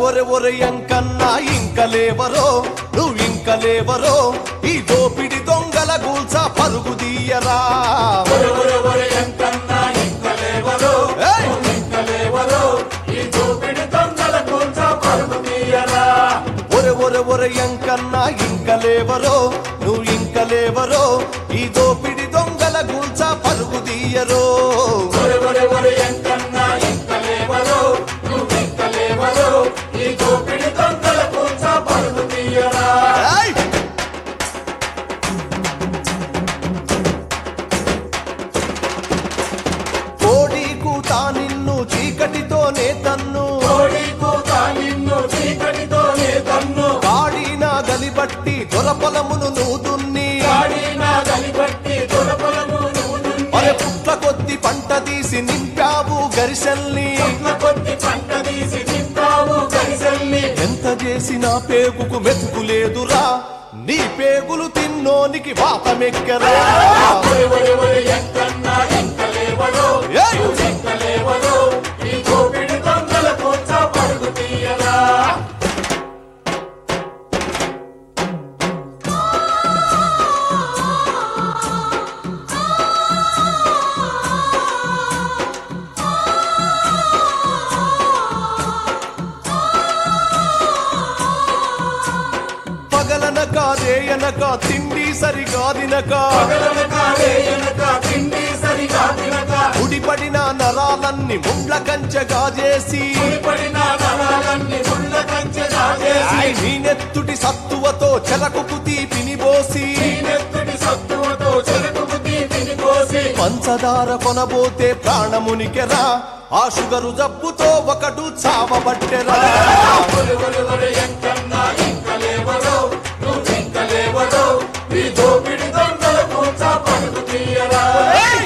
ఒరె ఒరె ఎంకన్నా ఇంక లేవరో నువ్వు ఇంక లేవరో ఈ దోపిడి దొంగల గూల్చ పరుగు తీయరా ఒరే ఒరే ఒరే ఎంకన్నా ఇంకలేవరో ఏయ్! ఇంకలేవరో ఈ దోపిడి దొంగల కూల్చ పరుగు తీయరా ఒరె ఒరె ఒరె ఎంకన్నా ఇంక లేవరో నువ్వు ఇంక లేవరో ఈ దోపిడి దొంగల గూల్చ పరుగు తీయరో ఒరే ఒరే ఒరే ఎంకన్నా ఇంకలేవరో నువ్వు ఇంకలేవరో ఈ దోపిడి దొంగల కూల్చ పరుగు తీయరా ఏయ్! కోడి కూత నిన్ను చీకటితోనే తన్ను కోడి కూత నిన్ను చీకటితోనే తన్ను కాడిన గలిబట్టి దొరపలమును నూదున్ని కాడిన గలిబట్టి దొరపలము నువ్వు మరి పుట్ల కొద్ది పంట తీసి నింపావు గరిసెల్ని చెట్ల కొద్ది పంట తీసి తింటావు గరిసెల్ని ఎంత చేసినా పేగుకు మెతుకు లేదురా నీ పేగులు తిన్నోనికి వాతమెక్కరా ఒరే ఒరే ఒరే ఎంకన్నా ఇంకలేవరో ఏయ్! నువ్వు ఇంకలేవరో ఈ దోపిడి దొంగల కూల్చ పరుగు తీయరా పగలనక రేయనక తిండి సరిగా తినక పగలనక రేయనక తిండి సరిగా తినక ఉడిపడిన నరాలన్నీ ముండ్ల కంచెగా చేసి పడిన నరాలన్నీ ముళ్ళ కంచె దాచేసి ఆయ్ నీ నెత్తుటి సత్తువతో చెలకుకు తీపిని పోసి నెత్తుడి సత్తువతో చెరుకు తీపిని కోసి పంచదార కొనబోతే ప్రాణమునికెరా ఆ షుగరు జబ్బుతో ఒకడు చావబట్టెరా ఒరే ఒరే ఒరే ఎంకన్నా ఇంకలేవరో నువ్వు ఇంకలేవరో ఈ దోపిడి దొంగల కూల్చ పరుగు తీయరా ఏయ్!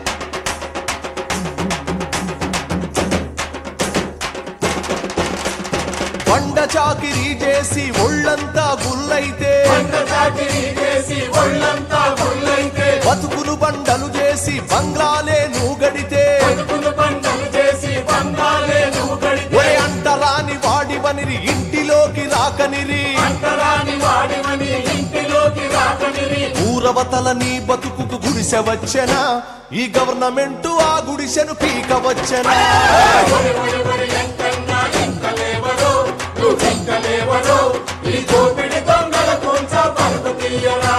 బండ చాకిరీ చేసి ఒళ్ళంతా గుల్లైతే పంట చాకిరీ చేసి ఒళ్ళంతా గుళ్ళైతే బతుకులు బండలు చేసి బంగ్లాలే నూగడితే బతుకులు పంటలు చేసి బంగాలే నువ్వు గడితే ఒరే అంటరాని వాడివనిరి ఇంటిలోకి రాకనిరి అంటరాని వాడివని ఇంటిలోకి రాకనిరి ఊరవతల నీ బతుకుకు గుడిసె వచ్చెనా ఈ గవర్నమెంట్ ఆ గుడిసెను పీక వచ్చెనా ఒరే ఒరే ఒరే ఎంకన్నా ఇంకలేవరో నువ్వు ఇంకలేవరో ఈ దోపిడి దొంగల కూల్చ పరుగు తీయరా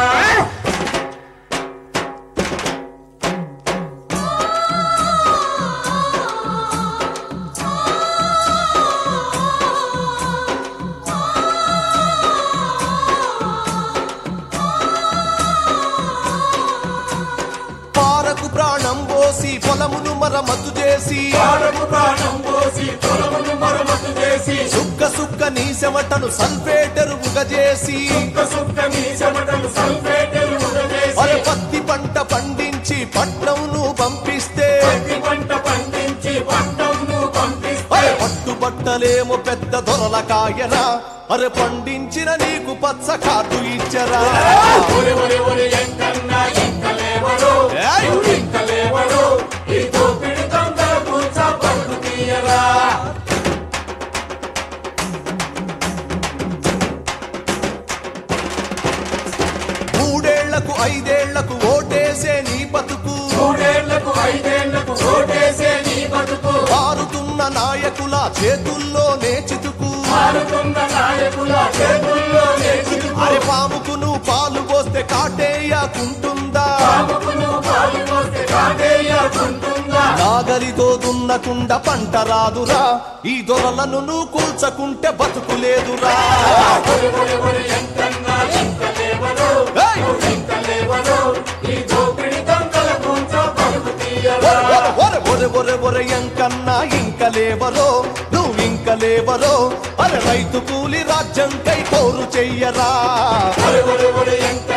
పారకు ప్రాణం పోసి పొలమును మరమతు చేసి పాడము ప్రాణం పోసి తొలమును మరమతు చేసి సుక్క సుక్క నీ చెమటను సల్ఫేటరుగా చేసి సుక్క సుక్క నీ చెమటలు సల్ఫేటలు అరే చేసి పత్తి పంట పండించి పట్నంను పంపిస్తే పత్తి పంట పండించి పంటను పంపిస్తే అరే పట్టుబట్టలేమో పెద్ద దొరల కాయరా అరే పండించిన నీకు పచ్చ కార్డు ఇచ్చరా ఒరే ఒరే ఒరే ఎంకన్నా ఇంకలేవరో ఏయ్! నువ్వు ఇంకలేవరో ఈ దోపిడి దొంగల కూల్చ పరుగు తీయరా మూడేళ్లకు ఐదేళ్లకు ఓటేసే నీ బతుకు మూడేళ్లకు ఐదేళ్లకు ఓటేసే నీ బతుకు మారుతున్న నాయకుల చేతుల్లో చితుకు మారుతున్న నాయకుల చేతుల్లో నేర్చుకు అరే పాముకు నువ్వు పాలు పోస్తే కాటేయకుంటుందా పాముకును పాలు పోస్తే కాటేయకుంటుందా నాగలితో దున్నకుండా పంట రాదురా ఈ దొరలను నువ్వు కూల్చకుంటే బతుకులేదురా ఒరే ఒరే ఒరే ఎంకన్నా ఇంకలేవరో ఏయ్! నువ్వు ఇంకలేవరో ఈ దోపిడి దొంగల కూల్చ పరుగు తీయరా ఒరె, ఒరె, ఒరె, ఒరె, ఒరె, ఎంకన్నా ఇంక లేవరో నువ్వు ఇంక లేవరో అరే రైతు కూలి రాజ్యం కై కోరు చెయ్యరా ఒరే ఒరే ఒరే ఎంత